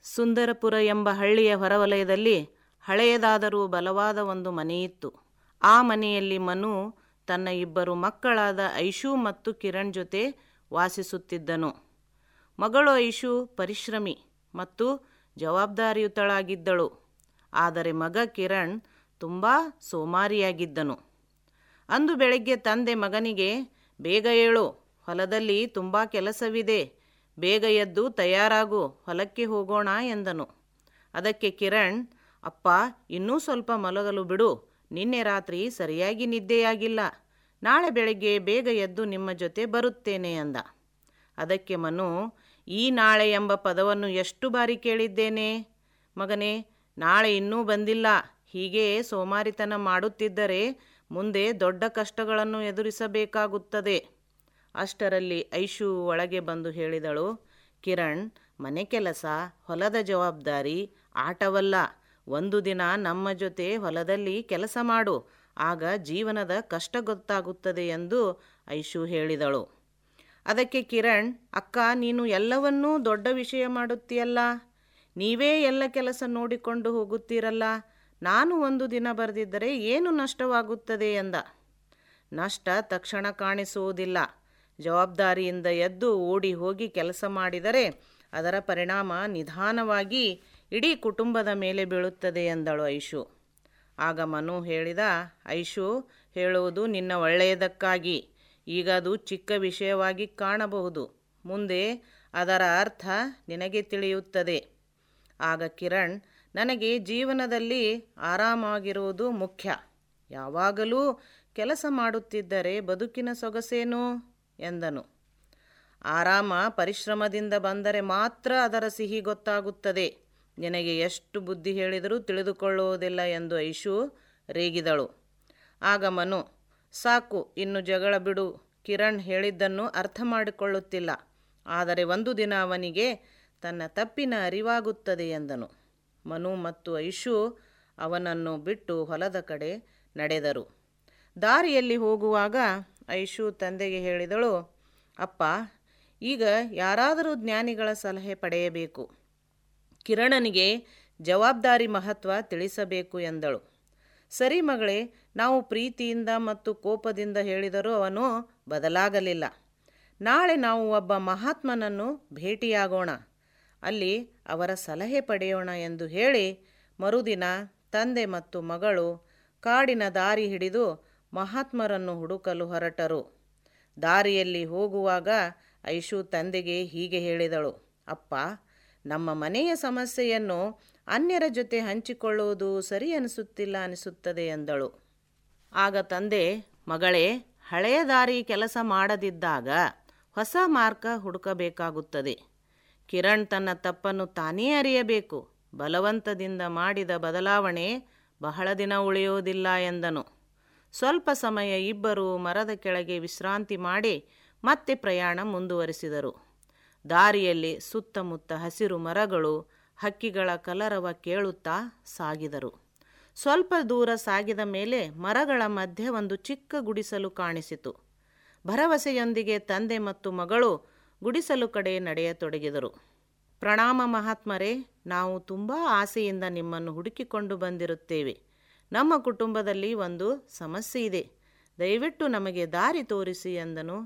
ಸುಂದರಪುರ ಎಂಬ ಹಳ್ಳಿಯ ಹೊರವಲಯದಲ್ಲಿ ಹಳೆಯದಾದರೂ ಬಲವಾದ ಒಂದು ಮನೆಯಿತ್ತು ಆ ಮನೆಯಲ್ಲಿ ಮನು ತನ್ನ ಇಬ್ಬರು ಮಕ್ಕಳಾದ ಐಶು ಮತ್ತು ಕಿರಣ್ ಜೊತೆ ವಾಸಿಸುತ್ತಿದ್ದನು ಮಗಳು ಐಶು ಪರಿಶ್ರಮಿ ಮತ್ತು ಜವಾಬ್ದಾರಿಯುತಳಾಗಿದ್ದಳು ಆದರೆ ಮಗ ಕಿರಣ್ ತುಂಬ ಸೋಮಾರಿಯಾಗಿದ್ದನು ಅಂದು ಬೆಳಗ್ಗೆ ತಂದೆ ಮಗನಿಗೆ ಬೇಗ ಏಳು ಹೊಲದಲ್ಲಿ ತುಂಬ ಕೆಲಸವಿದೆ ಬೇಗ ಎದ್ದು ತಯಾರಾಗು ಹೊಲಕ್ಕೆ ಹೋಗೋಣ ಎಂದನು ಅದಕ್ಕೆ ಕಿರಣ್ ಅಪ್ಪ ಇನ್ನೂ ಸ್ವಲ್ಪ ಮಲಗಲು ಬಿಡು ನಿನ್ನೆ ರಾತ್ರಿ ಸರಿಯಾಗಿ ನಿದ್ದೆಯಾಗಿಲ್ಲ ನಾಳೆ ಬೆಳಗ್ಗೆ ಬೇಗ ಎದ್ದು ನಿಮ್ಮ ಜೊತೆ ಬರುತ್ತೇನೆ ಅಂದ ಅದಕ್ಕೆ ಮನು ಈ ನಾಳೆ ಎಂಬ ಪದವನ್ನು ಎಷ್ಟು ಬಾರಿ ಕೇಳಿದ್ದೇನೆ ಮಗನೇ ನಾಳೆ ಇನ್ನೂ ಬಂದಿಲ್ಲ ಹೀಗೆ ಸೋಮಾರಿತನ ಮಾಡುತ್ತಿದ್ದರೆ ಮುಂದೆ ದೊಡ್ಡ ಕಷ್ಟಗಳನ್ನು ಎದುರಿಸಬೇಕಾಗುತ್ತದೆ ಅಷ್ಟರಲ್ಲಿ ಐಶು ಒಳಗೆ ಬಂದು ಹೇಳಿದಳು ಕಿರಣ್ ಮನೆ ಕೆಲಸ ಹೊಲದ ಜವಾಬ್ದಾರಿ ಆಟವಲ್ಲ ಒಂದು ದಿನ ನಮ್ಮ ಜೊತೆ ಹೊಲದಲ್ಲಿ ಕೆಲಸ ಮಾಡು ಆಗ ಜೀವನದ ಕಷ್ಟ ಗೊತ್ತಾಗುತ್ತದೆ ಎಂದು ಐಶು ಹೇಳಿದಳು ಅದಕ್ಕೆ ಕಿರಣ್ ಅಕ್ಕ ನೀನು ಎಲ್ಲವನ್ನೂ ದೊಡ್ಡ ವಿಷಯ ಮಾಡುತ್ತೀಯಲ್ಲ ನೀವೇ ಎಲ್ಲ ಕೆಲಸ ನೋಡಿಕೊಂಡು ಹೋಗುತ್ತೀರಲ್ಲ ನಾನು ಒಂದು ದಿನ ಬರೆದಿದ್ದರೆ ಏನು ನಷ್ಟವಾಗುತ್ತದೆ ಎಂದ ನಷ್ಟ ತಕ್ಷಣ ಕಾಣಿಸುವುದಿಲ್ಲ ಜವಾಬ್ದಾರಿಯಿಂದ ಎದ್ದು ಓಡಿ ಹೋಗಿ ಕೆಲಸ ಮಾಡಿದರೆ ಅದರ ಪರಿಣಾಮ ನಿಧಾನವಾಗಿ ಇಡೀ ಕುಟುಂಬದ ಮೇಲೆ ಬೀಳುತ್ತದೆ ಎಂದಳು ಐಶು ಆಗ ಮನು ಹೇಳಿದ ಐಶು ಹೇಳುವುದು ನಿನ್ನ ಒಳ್ಳೆಯದಕ್ಕಾಗಿ ಈಗ ಅದು ಚಿಕ್ಕ ವಿಷಯವಾಗಿ ಕಾಣಬಹುದು ಮುಂದೆ ಅದರ ಅರ್ಥ ನಿನಗೆ ತಿಳಿಯುತ್ತದೆ ಆಗ ಕಿರಣ್ ನನಗೆ ಜೀವನದಲ್ಲಿ ಆರಾಮಾಗಿರುವುದು ಮುಖ್ಯ ಯಾವಾಗಲೂ ಕೆಲಸ ಮಾಡುತ್ತಿದ್ದರೆ ಬದುಕಿನ ಸೊಗಸೇನು ಎಂದನು ಆರಾಮ ಪರಿಶ್ರಮದಿಂದ ಬಂದರೆ ಮಾತ್ರ ಅದರ ಸಿಹಿ ಗೊತ್ತಾಗುತ್ತದೆ ನಿನಗೆ ಎಷ್ಟು ಬುದ್ಧಿ ಹೇಳಿದರೂ ತಿಳಿದುಕೊಳ್ಳುವುದಿಲ್ಲ ಎಂದು ಐಶು ರೇಗಿದಳು ಆಗ ಮನು ಸಾಕು ಇನ್ನು ಜಗಳ ಬಿಡು ಕಿರಣ್ ಹೇಳಿದ್ದನ್ನು ಅರ್ಥ ಮಾಡಿಕೊಳ್ಳುತ್ತಿಲ್ಲ ಆದರೆ ಒಂದು ದಿನ ಅವನಿಗೆ ತನ್ನ ತಪ್ಪಿನ ಅರಿವಾಗುತ್ತದೆ ಎಂದನು ಮನು ಮತ್ತು ಐಶು ಅವನನ್ನು ಬಿಟ್ಟು ಹೊಲದ ಕಡೆ ನಡೆದರು ದಾರಿಯಲ್ಲಿ ಹೋಗುವಾಗ ಐಶು ತಂದೆಗೆ ಹೇಳಿದಳು ಅಪ್ಪ ಈಗ ಯಾರಾದರೂ ಜ್ಞಾನಿಗಳ ಸಲಹೆ ಪಡೆಯಬೇಕು ಕಿರಣನಿಗೆ ಜವಾಬ್ದಾರಿ ಮಹತ್ವ ತಿಳಿಸಬೇಕು ಎಂದಳು ಸರಿ ಮಗಳೇ ನಾವು ಪ್ರೀತಿಯಿಂದ ಮತ್ತು ಕೋಪದಿಂದ ಹೇಳಿದರೂ ಅವನು ಬದಲಾಗಲಿಲ್ಲ ನಾಳೆ ನಾವು ಒಬ್ಬ ಮಹಾತ್ಮನನ್ನು ಭೇಟಿಯಾಗೋಣ ಅಲ್ಲಿ ಅವರ ಸಲಹೆ ಪಡೆಯೋಣ ಎಂದು ಹೇಳಿ ಮರುದಿನ ತಂದೆ ಮತ್ತು ಮಗಳು ಕಾಡಿನ ದಾರಿ ಹಿಡಿದು ಮಹಾತ್ಮರನ್ನು ಹುಡುಕಲು ಹೊರಟರು ದಾರಿಯಲ್ಲಿ ಹೋಗುವಾಗ ಐಶು ತಂದೆಗೆ ಹೀಗೆ ಹೇಳಿದಳು ಅಪ್ಪ ನಮ್ಮ ಮನೆಯ ಸಮಸ್ಯೆಯನ್ನು ಅನ್ಯರ ಜೊತೆ ಹಂಚಿಕೊಳ್ಳುವುದು ಸರಿ ಅನಿಸುತ್ತಿಲ್ಲ ಅನಿಸುತ್ತದೆ ಎಂದಳು ಆಗ ತಂದೆ ಮಗಳೇ ಹಳೆಯ ದಾರಿ ಕೆಲಸ ಮಾಡದಿದ್ದಾಗ ಹೊಸ ಮಾರ್ಗ ಹುಡುಕಬೇಕಾಗುತ್ತದೆ ಕಿರಣ್ ತನ್ನ ತಪ್ಪನ್ನು ತಾನೇ ಅರಿಯಬೇಕು ಬಲವಂತದಿಂದ ಮಾಡಿದ ಬದಲಾವಣೆ ಬಹಳ ದಿನ ಉಳಿಯುವುದಿಲ್ಲ ಎಂದನು ಸ್ವಲ್ಪ ಸಮಯ ಇಬ್ಬರು ಮರದ ಕೆಳಗೆ ವಿಶ್ರಾಂತಿ ಮಾಡಿ ಮತ್ತೆ ಪ್ರಯಾಣ ಮುಂದುವರಿಸಿದರು ದಾರಿಯಲ್ಲಿ ಸುತ್ತಮುತ್ತ ಹಸಿರು ಮರಗಳು ಹಕ್ಕಿಗಳ ಕಲರವ ಕೇಳುತ್ತಾ ಸಾಗಿದರು ಸ್ವಲ್ಪ ದೂರ ಸಾಗಿದ ಮೇಲೆ ಮರಗಳ ಮಧ್ಯೆ ಒಂದು ಚಿಕ್ಕ ಗುಡಿಸಲು ಕಾಣಿಸಿತು ಭರವಸೆಯೊಂದಿಗೆ ತಂದೆ ಮತ್ತು ಮಗಳು ಗುಡಿಸಲು ಕಡೆ ನಡೆಯತೊಡಗಿದರು ಪ್ರಣಾಮ ಮಹಾತ್ಮರೇ ನಾವು ತುಂಬ ಆಸೆಯಿಂದ ನಿಮ್ಮನ್ನು ಹುಡುಕಿಕೊಂಡು ಬಂದಿರುತ್ತೇವೆ ನಮ್ಮ ಕುಟುಂಬದಲ್ಲಿ ಒಂದು ಸಮಸ್ಯೆ ಇದೆ ದಯವಿಟ್ಟು ನಮಗೆ ದಾರಿ ತೋರಿಸಿ ಎಂದನು